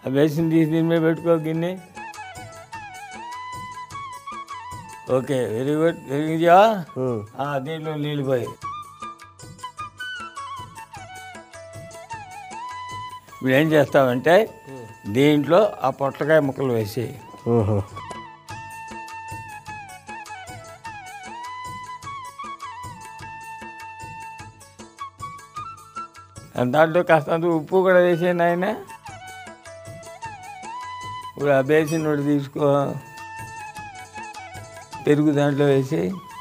ఆ బేసిన్ తీసి దీని మీద పెట్టుకో గిన్నె okay very good very um. దీంట్లో నీళ్ళు పోయి ఇప్పుడు ఏం చేస్తావంటే దీంట్లో ఆ పొట్లకాయ ముక్కలు వేసి ఉహు. దాంట్లో కాస్తంత ఉప్పు కూడా వేసేయండి ఆయన ఇప్పుడు ఆ బేసిన్ ఒకటి తీసుకో పెరుగు దాంట్లో వేసి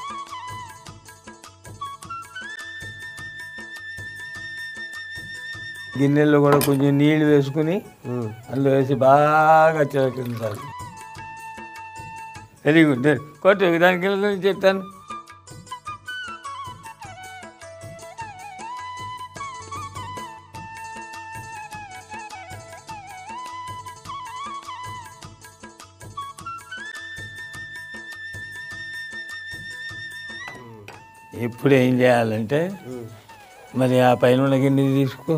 గిన్నెల్లో కూడా కొంచెం నీళ్ళు వేసుకుని ఉమ్. అందులో వేసి బాగా చిలకించాలి వెరీ గుడ్ కొట్టు దానికి వెళ్ళి చెప్తాను ఇప్పుడు ఏం చేయాలంటే మరి ఆ పైన ఉన్న గిన్నె తీసుకో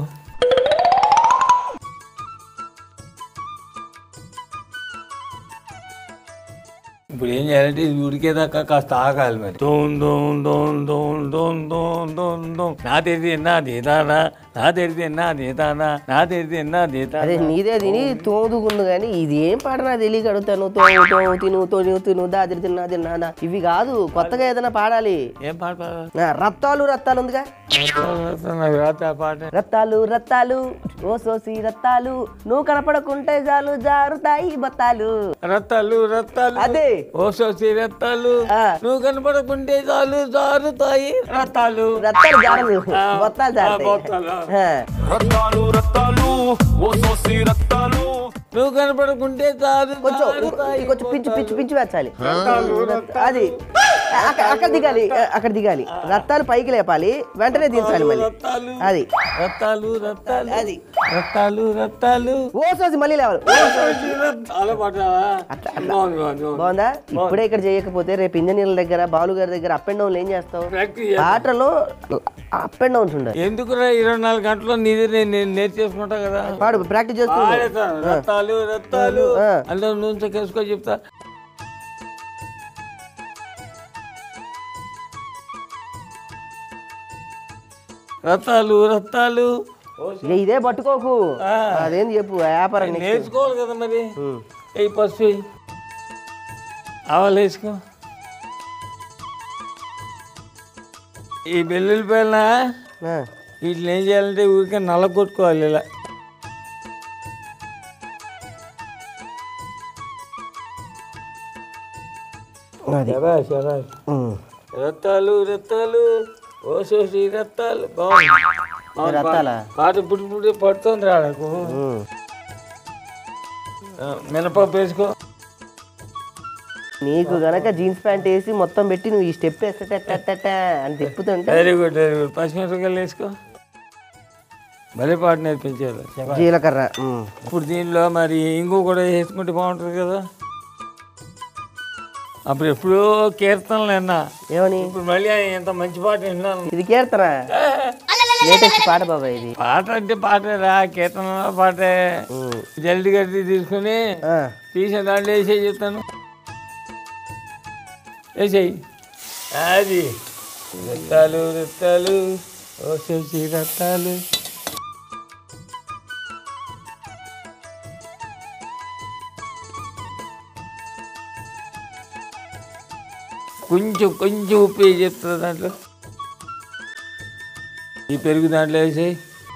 ఇప్పుడు ఏం చేయాలంటే ఇది ఉడికేదాకా కాస్త ఆగాలి మరి దోన్ దోన్ దోన్ దోన్ దోన్ దోన్ దోన్ దోన్ నా తెరిది ఎన్నా దేదానా నా తెరిది ఎన్నా దేదానా నా తెరిది ఎన్నా అదే దేదానా నీదే తిని తోదుకుంది కానీ ఇది ఏం పాట నా తెలియక అడుగుతాను తోము తోము తిను తోని తిను దాదిరి తిన్నా తిన్నా ఇవి కాదు కొత్తగా ఏదైనా పాడాలి ఏం పాట పాడాలి? ఆ, రత్తాలు రత్తాలు ఉందిగా నాకు రాత ఆ పాట రత్తాలు రత్తాలు ఓ సోసి రత్తాలు నువ్వు కనపడకుంటే చాలు జారుతాయి బత్తాలు రత్తాలు రత్తాలు అదే ఓ సోసి రత్తాలు ఆ. నువ్వు కనపడకుంటే చాలు జారుతాయి రత్తాలు రత్తాలు జారదు ఆ, బొత్తాలు ఆ, జారుతాయి బొత్తాలు. ఆ. రత్తాలు రత్తాలు ఓ సోసి రత్తాలు నువ్వు కనపడకుంటే చాలు కొంచెం జారుతాయి కొంచెం పిచ్చి పిచ్చి పిచ్చి పెట్టాలి అది అక్కడ అక్కడ దిగాలి అక్కడ దిగాలి రత్తాలు పైకి లేపాలి వెంటనే దించాలి మళ్ళీ రత్తాలు అది రత్తాలు రత్తాలు అది. రత్తాలు రత్తాలు ఓ సోసి మళ్ళీ లేవాలి చాలా పాటావా అట్లా, అట్లా. బాగుంది బాగుంది బాగుంది. బాగుందా ఇప్పుడే ఇక్కడ చేయకపోతే రేపు ఇంజనీర్ల దగ్గర బాలు గారి దగ్గర అప్ అండ్ డౌన్ ఏం చేస్తావు ప్రాక్టీస్ చేస్తా. పాటలో అప్ అండ్ డౌన్స్ ఉండాలి ఎందుకురా ఇరవై నాలుగు గంటలు నీది నేను నేను నేర్చేసుకుంటా కదా పాడు ప్రాక్టీస్ చేస్తూ ఉండు. పాడేస్తాను. రత్తాలు రత్తాలు ఆ. అందులో నూనె కేసుకో చెప్తా రత్తాలు రత్తాలు ఇక ఇదే పట్టుకోకు ఆ. అదేం చెప్పు వ్యాపారం next. నేర్చుకోవాలి కదా మరి ఉమ్. ఏ పసుపు వేయి. ఆవాలు వేసుకో ఈ వెల్లుల్లిపాయలన ఆ. వీటిని ఏం చేయాలంటే ఊరికే నల్ల కొట్టుకోవాలి ఇలా అది శబాష్, శబాష్. ఉమ్. రత్తాలు రత్తాలు ఓ సోసి రత్తాలు బాగుంది బాగుంది. రత్తాలా? పాట ఇప్పుడు ఇప్పుడు పడుతుంది రా నాకు ఉమ్. ఆ, మినపప్పు వేసుకో నీకు గనక జీన్స్ ప్యాంట్ వేసి మొత్తం పెట్టి నువ్వు ఈ స్టెప్ వేస్తే అని తిప్పుతుంటే వెరీ గుడ్ వెరీ గుడ్ పచ్చిమిరపకాయలు వేసుకో భలే పాట నేర్పించారు శబాష్. జీలకర్ర ఉమ్. ఇప్పుడు దీనిలో మరి ఇంగు కూడా వేసుకుంటే బాగుంటుంది కదా అప్పుడు ఎప్పుడో కీర్తనలు విన్నా ఏమని ఇప్పుడు మళ్ళీ ఎంత మంచి పాట విన్నాను ఇది కీర్తన లేటెస్ట్ పాట బాబా ఇది పాట అంటే పాటేరా కీర్తన పాటే ఉమ్. జల్ది గడ్డి తీసుకుని ఆ. తీసిన దాంట్లో వేసేయి చెప్తాను వేసేయి అది రత్తాలు రత్తాలు ఓ శశి రత్తాలు కొంచెం కొంచెం ఉప్పు వేసి చెప్తుంది దాంట్లో ఈ పెరుగు దాంట్లో వేసేయి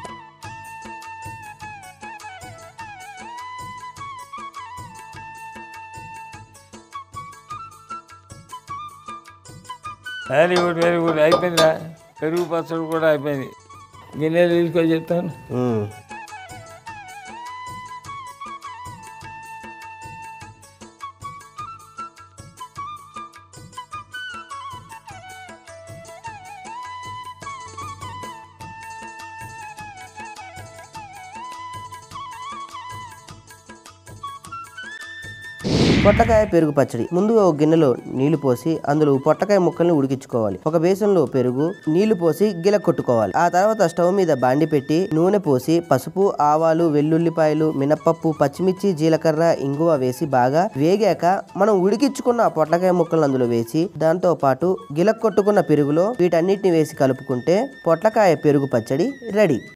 వెరీ గుడ్ వెరీ గుడ్ అయిపోయిందిరా పెరుగు పచ్చడి కూడా అయిపోయింది గిన్నెలు తీసుకొని చెప్తాను ఉమ్. పొట్లకాయ పెరుగు పచ్చడి ముందుగా ఒక గిన్నెలో నీళ్లు పోసి అందులో పొట్లకాయ ముక్కల్ని ఉడికించుకోవాలి ఒక బేసన్లో పెరుగు నీళ్లు పోసి గిల కొట్టుకోవాలి ఆ తర్వాత స్టవ్ మీద బాండి పెట్టి నూనె పోసి పసుపు ఆవాలు వెల్లుల్లిపాయలు మినపప్పు పచ్చిమిర్చి జీలకర్ర ఇంగువ వేసి బాగా వేగాక మనం ఉడికించుకున్న ఆ పొట్లకాయ ముక్కలను అందులో వేసి దాంతో పాటు గిల కొట్టుకున్న పెరుగులో వీటన్నిటిని వేసి కలుపుకుంటే పొట్లకాయ పెరుగు పచ్చడి రెడీ